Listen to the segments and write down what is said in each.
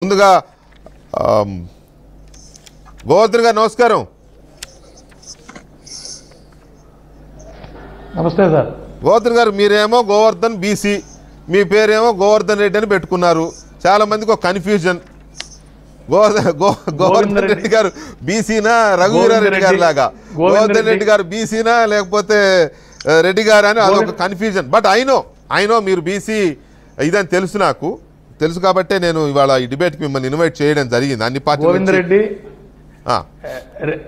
ముందుగా ఆమ్, గోవర్ధన్ గారు నమస్కారం నమస్తే సార్ గోవర్ధన్ గారు మీరేమో గోవర్ధన్ బీసీ మీ పేరేమో గోవర్ధన్ రెడ్డి అని పెట్టుకున్నారు చాలా మందికి ఒక కన్ఫ్యూజన్ గోవర్ధన్ గో గోవర్ధన్ రెడ్డి. రెడ్డి గారు బీసీనా రఘువీరారెడ్డి గారు రెడ్డి. లాగా గోవింద్ గోవర్ధన్ రెడ్డి. రెడ్డి గారు బీసీనా లేకపోతే ఆ, రెడ్డి గారు అని అదొక Govind- confusion but I know I know మీరు బీసీ ఇదని తెలుసు నాకు తెలుసు కాబట్టే నేను ఇవాళ ఈ డిబేట్కి మిమ్మల్ని ఇన్వైట్ చేయడం జరిగింది అన్ని పార్టీల గోవింద్ నుంచి. రెడ్డి ఆ, రె-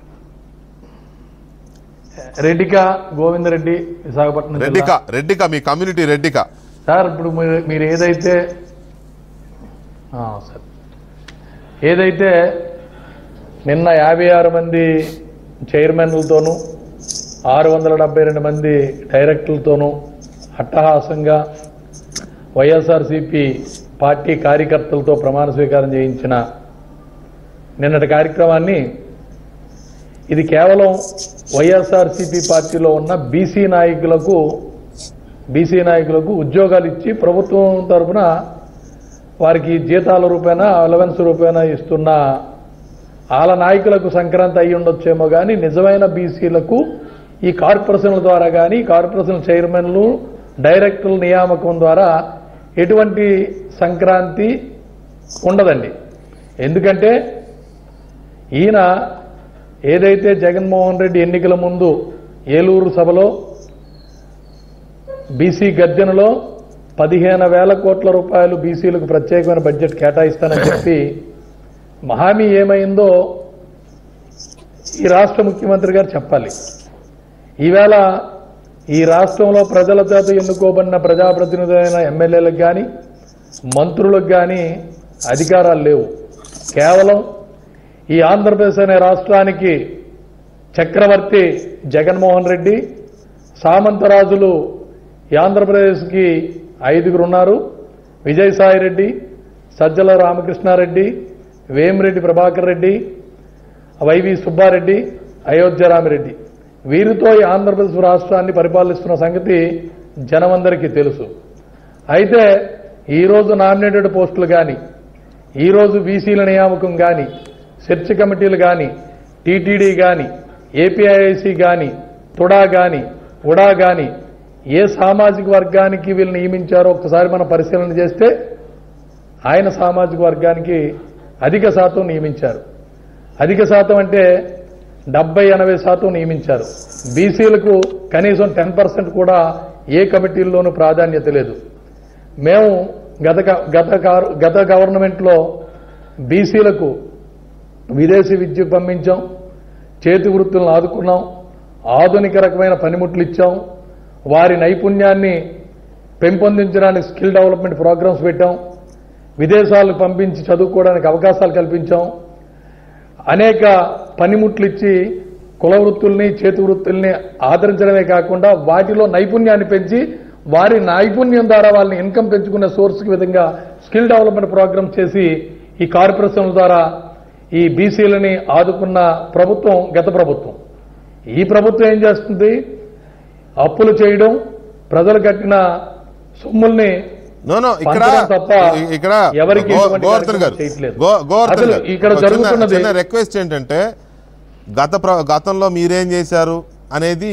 రెడ్డిక గోవింద్ రెడ్డి విశాఖపట్నం రెడ్డిక జిల్లా. రెడ్డిక మీ కమ్యూనిటీ రెడ్డిక సార్ ఇప్పుడు మీరు- మీరు ఏదైతే ఆ, సార్ ఏదైతే నిన్న యాభై ఆరు మంది చైర్మన్లతోనూ ఆరు వందల డెబ్బై రెండు మంది డైరెక్టర్లతోనూ అట్టహాసంగా వైఎస్ఆర్సిపి పార్టీ కార్యకర్తలతో ప్రమాణ స్వీకారం చేయించిన నిన్నటి కార్యక్రమాన్ని ఇది కేవలం వైఎస్ఆర్సిపి పార్టీలో ఉన్న బీసీ నాయకులకు బీసీ నాయకులకు ఉద్యోగాలు ఇచ్చి ప్రభుత్వం తరఫున వారికి జీతాల రూపేణ అలవెన్స్ రూపేణ ఇస్తున్న వాళ్ళ నాయకులకు సంక్రాంతి అయి ఉండొచ్చేమో కానీ నిజమైన బీసీలకు ఈ కార్పొరేషన్ల ద్వారా కానీ కార్పొరేషన్ చైర్మన్లు డైరెక్టర్ల నియామకం ద్వారా ఎటువంటి సంక్రాంతి ఉండదండి ఎందుకంటే ఈయన ఏదైతే జగన్మోహన్ రెడ్డి ఎన్నికల ముందు ఏలూరు సభలో బీసీ గర్జనలో పదిహేను వేల కోట్ల రూపాయలు బీసీలకు ప్రత్యేకమైన బడ్జెట్ కేటాయిస్తానని చెప్పి హామీ ఏమైందో ఈ రాష్ట్ర ముఖ్యమంత్రి గారు చెప్పాలి ఈవేళ ఈ రాష్ట్రంలో ప్రజల చేత ఎన్నుకోబడిన ప్రజాప్రతినిధులైన ఎమ్మెల్యేలకు కానీ మంత్రులకు కానీ అధికారాలు లేవు కేవలం ఈ ఆంధ్రప్రదేశ్ అనే రాష్ట్రానికి చక్రవర్తి జగన్మోహన్ రెడ్డి సామంతరాజులు ఈ ఆంధ్రప్రదేశ్కి ఐదుగురు ఉన్నారు విజయసాయి రెడ్డి సజ్జల రామకృష్ణారెడ్డి వేమిరెడ్డి ప్రభాకర్ రెడ్డి వైవి సుబ్బారెడ్డి అయోధ్యరామిరెడ్డి వీరితో ఈ ఆంధ్రప్రదేశ్ రాష్ట్రాన్ని పరిపాలిస్తున్న సంగతి జనమందరికీ తెలుసు అయితే ఈరోజు నామినేటెడ్ పోస్టులు కానీ ఈరోజు బీసీల నియామకం కానీ సెర్చ్ కమిటీలు కానీ టీటీడీ కానీ ఏపీఐఐసి కానీ తుడా కానీ ఉడా కానీ ఏ సామాజిక వర్గానికి వీళ్ళు నియమించారో ఒక్కసారి మనం పరిశీలన చేస్తే ఆయన సామాజిక వర్గానికి అధిక శాతం నియమించారు అధిక శాతం అంటే డెబ్బై ఎనభై శాతం నియమించారు బీసీలకు కనీసం టెన్ పర్సెంట్ కూడా ఏ కమిటీల్లోనూ ప్రాధాన్యత లేదు మేము గత గ- గత కారు- గత గవర్నమెంట్లో బీసీలకు విదేశీ విద్య పంపించాం చేతి వృత్తులను ఆదుకున్నాం ఆధునిక రకమైన పనిముట్లు ఇచ్చాం వారి నైపుణ్యాన్ని పెంపొందించడానికి స్కిల్ డెవలప్మెంట్ ప్రోగ్రామ్స్ పెట్టాం విదేశాలకు పంపించి చదువుకోవడానికి అవకాశాలు కల్పించాం అనేక పనిముట్లు ఇచ్చి కుల వృత్తుల్ని చేతి వృత్తుల్ని ఆదరించడమే కాకుండా వాటిలో నైపుణ్యాన్ని పెంచి వారి నైపుణ్యం ద్వారా వాళ్ళని ఇన్కమ్ పెంచుకునే సోర్స్కి విధంగా స్కిల్ డెవలప్మెంట్ ప్రోగ్రామ్ చేసి ఈ కార్పొరేషన్ల ద్వారా ఈ బీసీలని ఆదుకున్న ప్రభుత్వం గత ప్రభుత్వం ఈ ప్రభుత్వం ఏం చేస్తుంది అప్పులు చేయడం ప్రజలు కట్టిన సొమ్ముల్ని నో నో ఇక్కడ పంచడం తప్ప ఇ- ఇక్కడ ఎవరికి గో- ఎటువంటి గోవర్ధన్ గారు కార్యక్రమం చేయట్లేదు. గో- గోవర్ధన్ అసలు గారు ఇక్కడ ఒక చిన్న- జరుగుతున్నది- చిన్న రిక్వెస్ట్ ఏంటంటే గత ప్ర- గతంలో మీరేం చేశారు అనేది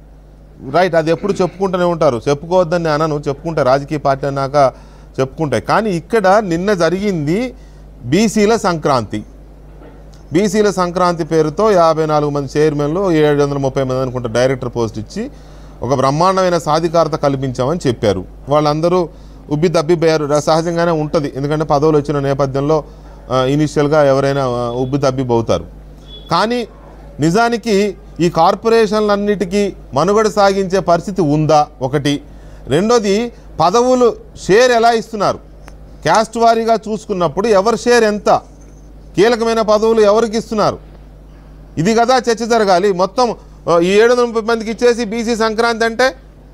రైట్ అది ఎప్పుడు చెప్పుకుంటూనే ఉంటారు చెప్పుకోవద్దని నేను అనను చెప్పుకుంటే రాజకీయ పార్టీ అన్నాక చెప్పుకుంటాయి కానీ ఇక్కడ నిన్న జరిగింది బీసీల సంక్రాంతి బీసీల సంక్రాంతి పేరుతో యాభై నాలుగు మంది చైర్మన్లు ఏడు వందల ముప్పై మంది అనుకుంటా డైరెక్టర్ పోస్ట్ ఇచ్చి ఒక బ్రహ్మాండమైన సాధికారత కల్పించామని చెప్పారు వాళ్ళందరూ ఉబ్బి దబ్బిపోయారు సహజంగానే ఉంటుంది ఎందుకంటే పదవులు వచ్చిన నేపథ్యంలో ఇనిషియల్గా ఎవరైనా ఆ, ఉబ్బి దబ్బిపోతారు కానీ నిజానికి ఈ కార్పొరేషన్లన్నిటికీ మనుగడ సాగించే పరిస్థితి ఉందా ఒకటి రెండోది పదవులు షేర్ ఎలా ఇస్తున్నారు క్యాస్ట్ వారీగా చూసుకున్నప్పుడు ఎవరి షేర్ ఎంత కీలకమైన పదవులు ఎవరికి ఇస్తున్నారు ఇది కదా చర్చ జరగాలి మొత్తం ఆ, ఈ ఏడు వందల ముప్పై మందికి ఇచ్చేసి బీసీ సంక్రాంతి అంటే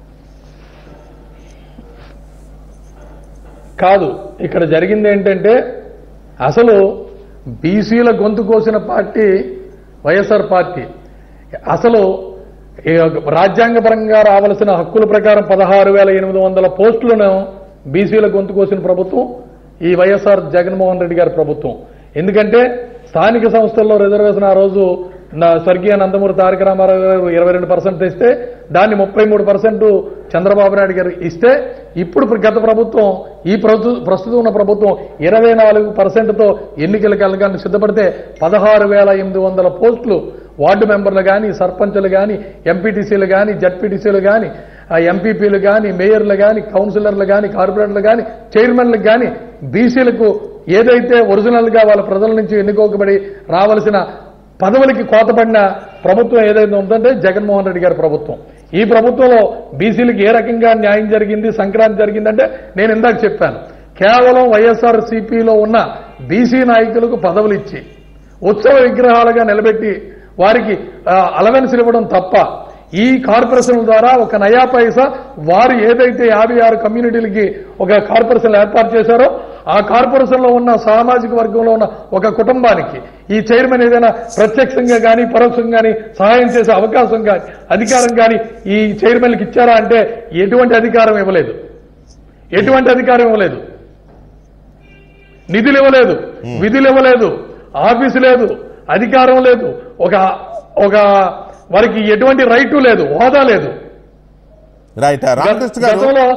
కాదు ఇక్కడ జరిగింది ఏంటంటే అసలు బీసీల గొంతు కోసిన పార్టీ వైఎస్ఆర్ పార్టీ అసలు ఈ రాజ్యాంగపరంగా రావాల్సిన హక్కుల ప్రకారం పదహారు వేల ఎనిమిది వందల పోస్టులను బీసీల గొంతు కోసిన ప్రభుత్వం ఈ వైఎస్ఆర్ జగన్మోహన్ రెడ్డి గారి ప్రభుత్వం ఎందుకంటే స్థానిక సంస్థల్లో రిజర్వేషన్ ఆ రోజు నా స్వర్గీయ నందమూరి తారక రామారావు గారు ఇరవై రెండు పర్సెంట్ ఇస్తే దాన్ని ముప్పై మూడు పర్సెంట్ చంద్రబాబు నాయుడు గారు ఇస్తే ఇప్పుడు గత ప్రభుత్వం ఈ ప్రభు- ప్రస్తుతం ఉన్న ప్రభుత్వం ఇరవై నాలుగు పర్సెంట్తో ఎన్నికలకు వెళ్ళగానే సిద్ధపడితే పదహారు వేల ఎనిమిది వందల పోస్టులు వార్డు మెంబర్లు కానీ సర్పంచులు కానీ ఎంపీటీసీలు కానీ జడ్పీటీసీలు కానీ ఎంపీపీలు కానీ మేయర్లు కానీ కౌన్సిలర్లు కానీ కార్పొరేటర్లు కానీ చైర్మన్లకు కానీ బీసీలకు ఏదైతే ఒరిజినల్గా వాళ్ళ ప్రజల నుంచి ఎన్నుకోకబడి రావాల్సిన పదవులకి కోతపడిన ప్రభుత్వం ఏదైతే ఉందంటే జగన్మోహన్ రెడ్డి గారి ప్రభుత్వం ఈ ప్రభుత్వంలో బీసీలకు ఏ రకంగా న్యాయం జరిగింది సంక్రాంతి జరిగిందంటే నేను ఇందాక చెప్పాను కేవలం వైఎస్ఆర్ సిపిలో ఉన్న బీసీ నాయకులకు పదవులు ఇచ్చి ఉత్సవ విగ్రహాలుగా నిలబెట్టి వారికి అలవెన్స్లు ఇవ్వడం తప్ప ఈ కార్పొరేషన్ ద్వారా ఒక నయా పైసా వారు ఏదైతే యాభై ఆరు కమ్యూనిటీలకి ఒక కార్పొరేషన్ ఏర్పాటు చేశారో ఆ కార్పొరేషన్లో ఉన్న సామాజిక వర్గంలో ఉన్న ఒక కుటుంబానికి ఈ చైర్మన్ ఏదైనా ప్రత్యక్షంగా కానీ పరోక్షంగా కానీ సహాయం చేసే అవకాశం కానీ అధికారం కానీ ఈ చైర్మన్కి ఇచ్చారా అంటే ఎటువంటి అధికారం ఇవ్వలేదు ఎటువంటి అధికారం ఇవ్వలేదు నిధులు ఇవ్వలేదు విధులు ఇవ్వలేదు ఆఫీసు లేదు అధికారం లేదు ఒక ఒక వారికి ఎటువంటి రైటు లేదు హోదా లేదు రైట్ రామకృష్ణ గారు గతంలో